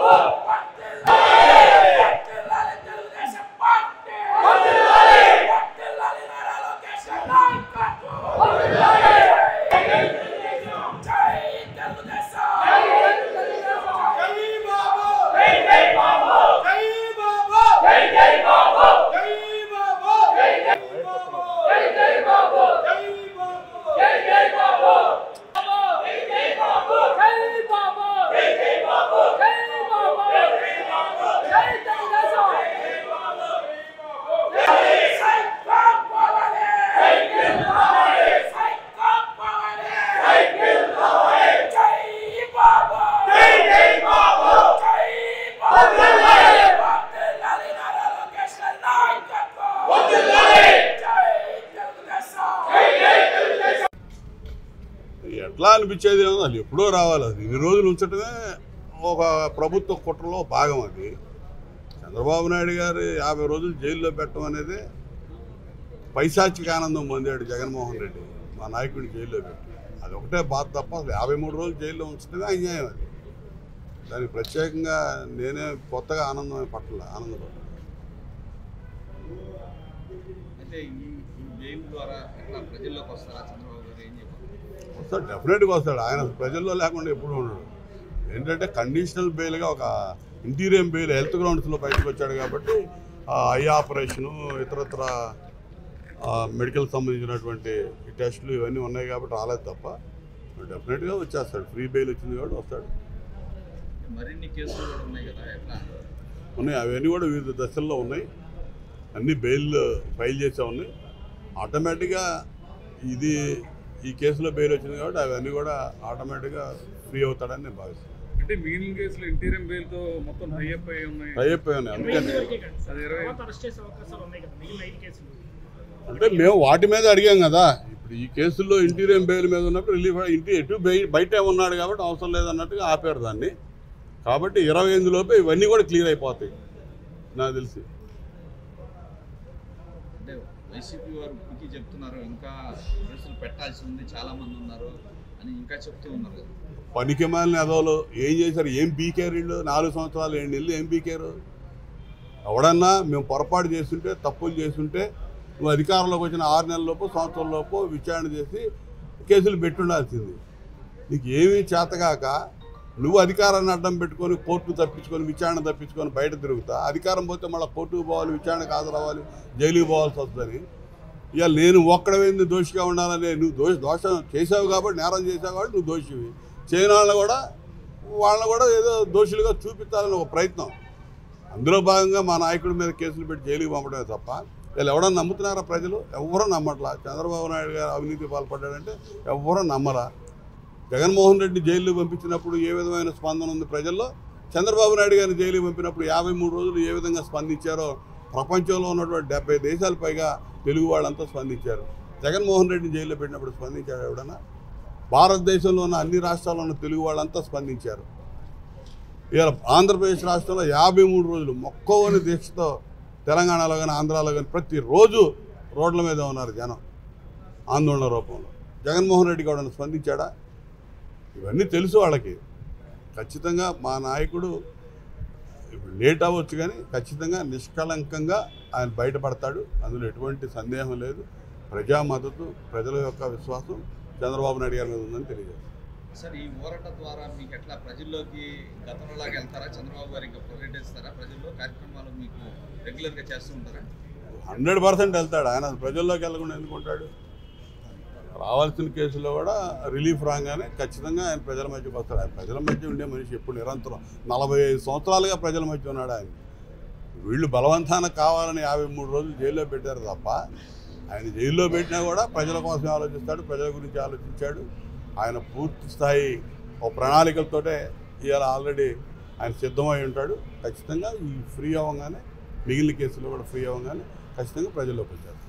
ఎట్లా అనిపించేది ఏమో అది ఎప్పుడో రావాలి అది ఇన్ని రోజులు ఉంచటమే ఒక ప్రభుత్వ కుట్రలో భాగం అది చంద్రబాబు నాయుడు గారు యాభై రోజులు జైల్లో పెట్టడం అనేది పైశాచిక ఆనందం పొందాడు జగన్మోహన్ రెడ్డి మా నాయకుడిని జైల్లో పెట్టి అది ఒకటే బాధ తప్ప అసలు యాభై మూడు రోజులు జైల్లో ఉంచడమే అన్యాయం అది దానికి ప్రత్యేకంగా నేనే కొత్తగా ఆనందం పట్ల ఆనందపడ్డాను అయితే ఈ ఈ గేమ్ ద్వారా ఎట్లా ప్రజల్లోకి వస్తారా చంద్రబాబు గారు ఏం చెప్పారు వస్తాడు డెఫినెట్గా వస్తాడు ఆయన ప్రజల్లో లేకుండా ఎప్పుడు ఉండడు ఏంటంటే కండిషనల్ బెయిల్గా ఒక ఇంటీరియం బెయిల్ హెల్త్ గ్రౌండ్స్లో బయటకు వచ్చాడు కాబట్టి ఆ ఐ ఆపరేషను ఇతరత్ర ఆ, మెడికల్ సంబంధించినటువంటి ఈ టెస్టులు ఇవన్నీ ఉన్నాయి కాబట్టి రాలేదు తప్ప డెఫినెట్గా వచ్చేస్తాడు ఫ్రీ బెయిల్ వచ్చింది కాబట్టి వస్తాడు మరిన్ని కేసులు కూడా ఉన్నాయి కదా ఎట్లా ఉన్నాయి అవన్నీ కూడా వివిధ దశల్లో ఉన్నాయి అన్ని బెయిల్ ఫైల్ చేసే ఉన్నాయి ఆటోమేటిక్గా ఇది ఈ కేసులో బెయిల్ వచ్చింది కాబట్టి అవన్నీ కూడా ఆటోమేటిక్గా ఫ్రీ అవుతాడని నేను భావిస్తున్నాను అంటే మిగిలిన కేసులు ఇంటీరియం బెయిల్ తో మొత్తం హైఅప్ అయి ఉన్నాయి అయిపోయి ఉన్నాయి అందుకని అది ఇరవై తర్వాత అరెస్ట్ చేసే అవకాశాలు ఉన్నాయి కదా మిగిలిన ఐదు కేసులు అంటే మేము వాటి మీద అడిగాం కదా ఇప్పుడు ఈ కేసుల్లో ఇంటీరియం బెయిల్ మీద ఉన్నప్పుడు రిలీఫ్ ఇంటి ఎటు బెయి- బయటే ఉన్నాడు కాబట్టి అవసరం లేదన్నట్టుగా ఆపారు దాన్ని కాబట్టి ఇరవై ఎనిమిది లోపే ఇవన్నీ కూడా క్లియర్ అయిపోతాయి నాకు తెలిసి అంటే వైసీపీ వారు ఇప్పటికీ చెప్తున్నారు ఇంకా కేసులు పెట్టాల్సి ఉంది చాలా మంది ఉన్నారు అని ఇంకా చెప్తూ ఉన్నారు కదా పనికి మాలిన ఎదవలు ఏం చేశారు ఏం పీకారు వీళ్ళు నాలుగు సంవత్సరాలు ఏడు నెలలు ఏం పీకారు ఎవడన్నా మేము పొరపాటు చేస్తుంటే తప్పులు చేస్తుంటే నువ్వు అధికారంలోకి వచ్చిన ఆరు నెలల లోపు సంవత్సరం లోపు విచారణ చేసి కేసులు పెట్టుండాల్సింది నీకు ఏమీ చేతగాక నువ్వు అధికారాన్ని అడ్డం పెట్టుకొని కోర్టు తప్పించుకొని విచారణ తప్పించుకొని బయట తిరుగుతా అధికారం పోతే మళ్ళీ కోర్టుకు పోవాలి విచారణకు హాజరవ్వాలి జైలుకి పోవాల్సి వస్తుందని ఇవాళ నేను ఒక్కడమైంది దోషిగా ఉండాలని నువ్వు దోష దోషం చేసావు కాబట్టి నేరం చేసావు కాబట్టి నువ్వు దోషివి చేయని వాళ్ళని కూడా వాళ్ళని కూడా ఏదో దోషులుగా చూపించాలని ఒక ప్రయత్నం అందులో భాగంగా మా నాయకుడి మీద కేసులు పెట్టి జైలుకి పంపడమే తప్ప వీళ్ళు ఎవడన్నా నమ్ముతున్నారా ప్రజలు ఎవరూ నమ్మట్లా చంద్రబాబు నాయుడు గారు అవినీతి పాల్పడ్డాడంటే ఎవరూ నమ్మరా జగన్మోహన్ రెడ్డి జైలు పంపించినప్పుడు ఏ విధమైన స్పందన ఉంది ప్రజల్లో చంద్రబాబు నాయుడు గారిని జైలుకి పంపినప్పుడు యాభై మూడు రోజులు ఏ విధంగా స్పందించారో ప్రపంచంలో ఉన్నటువంటి డెబ్బై దేశాల పైగా తెలుగు వాళ్ళంతా స్పందించారు జగన్మోహన్ రెడ్డిని జైల్లో పెట్టినప్పుడు స్పందించాడు ఎవడన్నా భారతదేశంలో ఉన్న అన్ని రాష్ట్రాల్లో ఉన్న తెలుగు వాళ్ళంతా స్పందించారు ఇవాళ ఆంధ్రప్రదేశ్ రాష్ట్రంలో యాభై మూడు రోజులు మొక్కవని దీక్షతో తెలంగాణలో కానీ ఆంధ్రాలో కానీ ప్రతిరోజు రోడ్ల మీద ఉన్నారు జనం ఆందోళన రూపంలో జగన్మోహన్ రెడ్డి కూడా స్పందించాడా ఇవన్నీ తెలుసు వాళ్ళకి ఖచ్చితంగా మా నాయకుడు ఇప్పుడు లేట్ అవ్వచ్చు కానీ ఖచ్చితంగా నిష్కళంకంగా ఆయన బయటపడతాడు అందులో ఎటువంటి సందేహం లేదు ప్రజా మద్దతు ప్రజల యొక్క విశ్వాసం చంద్రబాబు నాయుడు గారి మీద ఉందని తెలియజేస్తాను సార్ ఈ ఊరట ద్వారా మీకు ఎట్లా ప్రజల్లోకి గతంలోలాగా వెళ్తారా చంద్రబాబు గారు ఇంకా పర్యటిస్తారా ప్రజల్లో కార్యక్రమాలు మీకు రెగ్యులర్గా చేస్తూ ఉంటారా హండ్రెడ్ పర్సెంట్ వెళ్తాడు ఆయన ప్రజల్లోకి వెళ్ళకుండా ఎందుకుంటాడు రావాల్సిన కేసులో కూడా రిలీఫ్ రాగానే ఖచ్చితంగా ఆయన ప్రజల మధ్యకి వస్తాడు ఆయన ప్రజల మధ్య ఉండే మనిషి ఎప్పుడు నిరంతరం నలభై ఐదు సంవత్సరాలుగా ప్రజల మధ్య ఉన్నాడు ఆయన వీళ్ళు బలవంతాన కావాలని యాభై మూడు రోజులు జైల్లో పెట్టారు తప్ప ఆయన జైల్లో పెట్టినా కూడా ప్రజల కోసం ఆలోచిస్తాడు ప్రజల గురించి ఆలోచించాడు ఆయన పూర్తి స్థాయి ఒక ప్రణాళికలతోటే ఇవాళ ఆల్రెడీ ఆయన సిద్ధమై ఉంటాడు ఖచ్చితంగా ఈ ఫ్రీ అవ్వగానే మిగిలిన కేసులు కూడా ఫ్రీ అవ్వగానే ఖచ్చితంగా ప్రజల్లోకి వచ్చారు